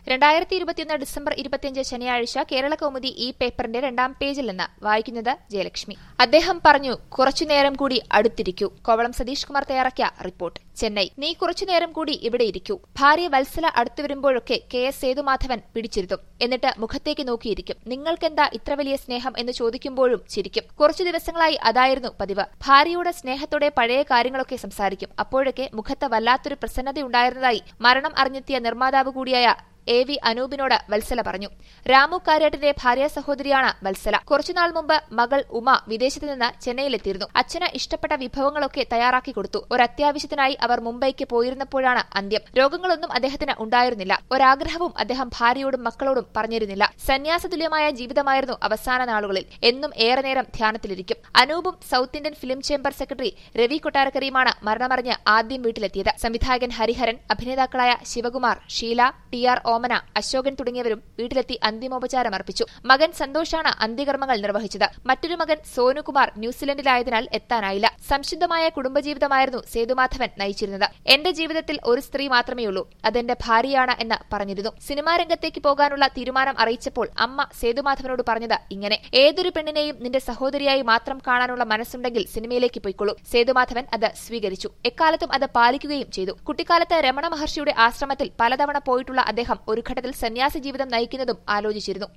രണ്ടായിരത്തി ഇരുപത്തിയൊന്ന് ഡിസംബർ ഇരുപത്തിയഞ്ച് ശനിയാഴ്ച കേരള കൗമുദി ഈ പേപ്പറിന്റെ രണ്ടാം പേജിൽ നിന്ന് വായിക്കുന്നത് ജയലക്ഷ്മി അദ്ദേഹം പറഞ്ഞു കുറച്ചുനേരം കൂടി അടുത്തിരിക്കൂ കോവളം സതീഷ് കുമാർ തയ്യാറാക്കിയ റിപ്പോർട്ട് ചെന്നൈ നീ കുറച്ചുനേരം കൂടി ഇവിടെ ഇരിക്കൂ ഭാര്യ വത്സല അടുത്തു വരുമ്പോഴൊക്കെ കെ എസ് സേതുമാധവൻ പിടിച്ചിരുത്തും എന്നിട്ട് മുഖത്തേക്ക് നോക്കിയിരിക്കും നിങ്ങൾക്കെന്താ ഇത്ര വലിയ സ്നേഹം എന്ന് ചോദിക്കുമ്പോഴും ചിരിക്കും കുറച്ചു ദിവസങ്ങളായി അതായിരുന്നു പതിവ് ഭാര്യയോട് സ്നേഹത്തോടെ പഴയ കാര്യങ്ങളൊക്കെ സംസാരിക്കും അപ്പോഴൊക്കെ മുഖത്ത് വല്ലാത്തൊരു പ്രസന്നതയുണ്ടായിരുന്നതായി മരണം അറിഞ്ഞെത്തിയ നിർമ്മാതാവ് കൂടിയായ എ വി അനൂപിനോട് വത്സല പറഞ്ഞു രാമു കാര്യാട്ടിന്റെ ഭാര്യ സഹോദരിയാണ് വത്സല കുറച്ചുനാൾ മുമ്പ് മകൾ ഉമ വിദേശത്ത് നിന്ന് ചെന്നൈയിലെത്തിയിരുന്നു അച്ഛന് ഇഷ്ടപ്പെട്ട വിഭവങ്ങളൊക്കെ തയ്യാറാക്കി കൊടുത്തു ഒരു അത്യാവശ്യത്തിനായി അവർ മുംബൈക്ക് പോയിരുന്നപ്പോഴാണ് അന്ത്യം രോഗങ്ങളൊന്നും അദ്ദേഹത്തിന് ഉണ്ടായിരുന്നില്ല ഒരാഗ്രഹവും അദ്ദേഹം ഭാര്യയോടും മക്കളോടും പറഞ്ഞിരുന്നില്ല സന്യാസതുല്യമായ ജീവിതമായിരുന്നു അവസാന നാളുകളിൽ എന്നും ഏറെ നേരം ധ്യാനത്തിലിരിക്കും അനൂപും south Indian film chamber secretary Ravi കൊട്ടാരക്കരയുമാണ് മരണമറിഞ്ഞ് ആദ്യം വീട്ടിലെത്തിയത് സംവിധായകൻ ഹരിഹരൻ അഭിനേതാക്കളായ ശിവകുമാർ ഷീല ടി ആർ ഓമന അശോകൻ തുടങ്ങിയവരും വീട്ടിലെത്തി അന്തിമോപചാരം അർപ്പിച്ചു മകൻ സന്തോഷാണ് അന്ത്യകർമ്മങ്ങൾ നിർവഹിച്ചത് മറ്റൊരു മകൻ സോനുകുമാർ ന്യൂസിലൻഡിലായതിനാൽ എത്താനായില്ല സംശുദ്ധമായ കുടുംബജീവിതമായിരുന്നു സേതുമാധവൻ നയിച്ചിരുന്നത് എന്റെ ജീവിതത്തിൽ ഒരു സ്ത്രീ മാത്രമേയുള്ളൂ അതെന്റെ ഭാര്യയാണ് എന്ന് പറഞ്ഞിരുന്നു സിനിമാ രംഗത്തേക്ക് പോകാനുള്ള തീരുമാനം അറിയിച്ചപ്പോൾ അമ്മ സേതുമാധവനോട് പറഞ്ഞത് ഇങ്ങനെ ഏതൊരു പെണ്ണിനെയും നിന്റെ സഹോദരിയായി മാത്രം കാണാനുള്ള മനസ്സുണ്ടെങ്കിൽ സിനിമയിലേക്ക് പോയിക്കൊള്ളൂ സേതുമാധവൻ അത് സ്വീകരിച്ചു എക്കാലത്തും അത് പാലിക്കുകയും ചെയ്തു കുട്ടിക്കാലത്ത് രമണ മഹർഷിയുടെ ആശ്രമത്തിൽ പലതവണ പോയിട്ടുള്ള അദ്ദേഹം ഒരു ഘട്ടത്തിൽ സന്യാസി ജീവിതം നയിക്കുന്നതും ആലോചിച്ചിരുന്നു